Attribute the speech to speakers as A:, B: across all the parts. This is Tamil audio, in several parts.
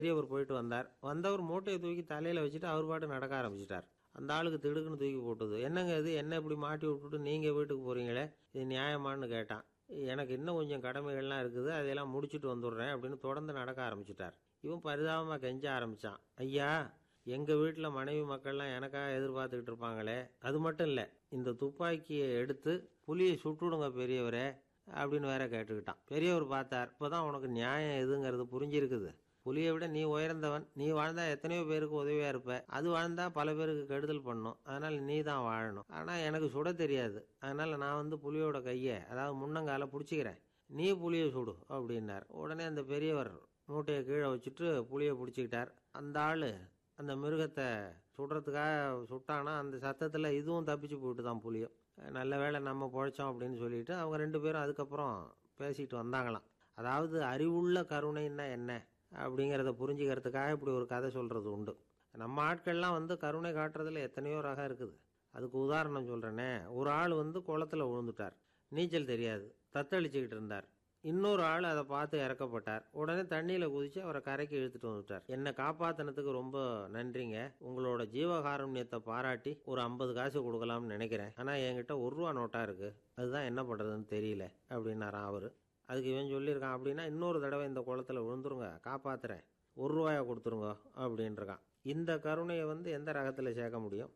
A: பெரியவர் போயிட்டு வந்தார் வந்தவர் மூட்டையை தூக்கி தலையில வச்சுட்டு அவர் பாட்டு நடக்க ஆரம்பிச்சிட்டார் அந்த ஆளுக்கு திடுக்குன்னு தூக்கி போட்டது என்னங்க இது என்ன இப்படி மாட்டி விட்டுட்டு நீங்க வீட்டுக்கு போறீங்களே இது நியாயமான்னு கேட்டான் எனக்கு இன்னும் கொஞ்சம் கடமைகள்லாம் இருக்குது அதையெல்லாம் முடிச்சுட்டு வந்துடுறேன் அப்படின்னு தொடர்ந்து நடக்க ஆரம்பிச்சிட்டார் இவன் பரிதாபமா கெஞ்ச ஆரம்பிச்சான் ஐயா எங்க வீட்டுல மனைவி மக்கள்லாம் எனக்காக எதிர்பார்த்துக்கிட்டு இருப்பாங்களே அது மட்டும் இல்ல இந்த துப்பாக்கியை எடுத்து புலியை சுட்டுடுங்க பெரியவரே அப்படின்னு வேற கேட்டுக்கிட்டான் பெரியவர் பார்த்தார் இப்பதான் உனக்கு நியாயம் எதுங்கிறது புரிஞ்சிருக்குது புலியை விட நீ உயர்ந்தவன் நீ வாழ்ந்தா எத்தனையோ பேருக்கு உதவியா இருப்ப அது வாழ்ந்தா பல பேருக்கு கெடுதல் பண்ணும் அதனால நீ தான் வாழணும் ஆனா எனக்கு சுட தெரியாது அதனால நான் வந்து புலியோட கையை அதாவது முன்னங்கால பிடிச்சிக்கிறேன் நீ புலியை சுடு அப்படின்னார் உடனே அந்த பெரியவர் மூட்டையை கீழே வச்சுட்டு புலியை பிடிச்சிக்கிட்டார் அந்த ஆளு அந்த மிருகத்தை சுடுறதுக்காக சுட்டானா அந்த சத்தத்தில் இதுவும் தப்பிச்சு போயிட்டு தான் புலியும் நல்ல வேளை நம்ம பொழைச்சோம் அப்படின்னு சொல்லிட்டு அவங்க ரெண்டு பேரும் அதுக்கப்புறம் பேசிட்டு வந்தாங்களாம் அதாவது அறிவுள்ள கருணைன்னா என்ன அப்படிங்கிறத புரிஞ்சுக்கிறதுக்காக இப்படி ஒரு கதை சொல்றது உண்டு நம்ம ஆட்கள்லாம் வந்து கருணை காட்டுறதுல எத்தனையோ ரகம் இருக்குது அதுக்கு உதாரணம் சொல்றேனே ஒரு ஆள் வந்து குளத்துல விழுந்துட்டார் நீச்சல் தெரியாது தத்தளிச்சுக்கிட்டு இருந்தார் இன்னொரு ஆள் அதை பார்த்து இறக்கப்பட்டார் உடனே தண்ணியில குதிச்சு அவரை கரைக்கு இழுத்துட்டு வந்துட்டார் என்னை காப்பாத்தினதுக்கு ரொம்ப நன்றிங்க உங்களோட ஜீவகாருண்யத்தை பாராட்டி ஒரு ஐம்பது காசு கொடுக்கலாம்னு நினைக்கிறேன் ஆனா என்கிட்ட ஒரு ரூபா நோட்டா இருக்கு அதுதான் என்ன பண்றதுன்னு தெரியல அப்படின்னாராம் அவரு அதுக்கு இவன் சொல்லியிருக்கான் அப்படின்னா இன்னொரு தடவை இந்த குளத்துல விழுந்துருங்க காப்பாத்துறேன் ஒரு ரூபாயா கொடுத்துருங்க அப்படின்றான் இந்த கருணையை வந்து எந்த ரகத்துல சேர்க்க முடியும்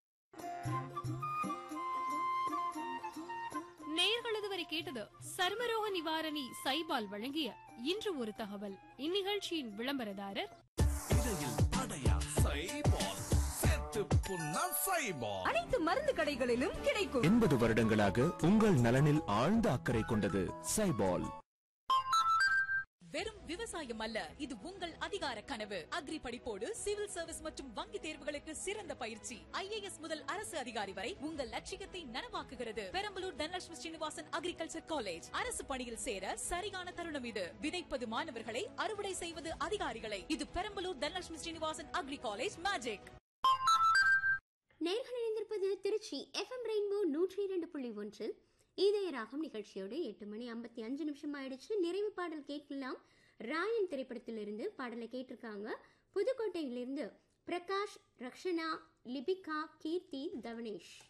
B: நேயர்கள் இதுவரை கேட்டது சர்மரோக நிவாரணி சைபால் வழங்கிய இன்று ஒரு தகவல் இந்நிகழ்ச்சியின் விளம்பரதாரர்
C: இடையில் அடையா சைபால் சேர்த்து புண்ணா சைபால்
D: அனைத்து மருந்து கடைகளிலும் கிடைக்கும்
E: எண்பது வருடங்களாக உங்கள் நலனில் ஆழ்ந்த அக்கறை கொண்டது சைபால்
F: வெறும் விவசாயம் அல்ல இது உங்கள் அதிகார கனவு அக்ரி படிப்போடு சிவில் சர்வீஸ் மற்றும் வங்கி தேர்வுகளுக்கு சிறந்த பயிற்சி ஐஏஎஸ் முதல் அரசு அதிகாரி வரை உங்கள் லட்சியத்தை நனவாக்குகிறது பெரம்பலூர் தனலட்சுமி ஸ்ரீனிவாசன் அக்ரிகல்ச்சர் காலேஜ் அரசு பணியில் சேர சரியான தருணம் இது விதைப்பது மாணவர்களை அறுவடை செய்வது அதிகாரிகளை இது பெரம்பலூர் தனலட்சுமி ஸ்ரீனிவாசன் அக்ரி காலேஜ் மேஜிக்
G: நேர்கள் இணைந்திருப்பது திருச்சி எஃப்எம் ரெயின்போ நூற்றி இரண்டு புள்ளி ஒன்று இதய ராகம் நிகழ்ச்சியோடு எட்டு மணி ஐம்பத்தி அஞ்சு நிமிஷம் ஆயிடுச்சு நிறைவு பாடல் கேட்கலாம் ராயன் திரைப்படத்திலிருந்து பாடலை கேட்டிருக்காங்க புதுக்கோட்டையிலிருந்து பிரகாஷ் ரக்ஷனா லிபிகா கீர்த்தி தவனேஷ்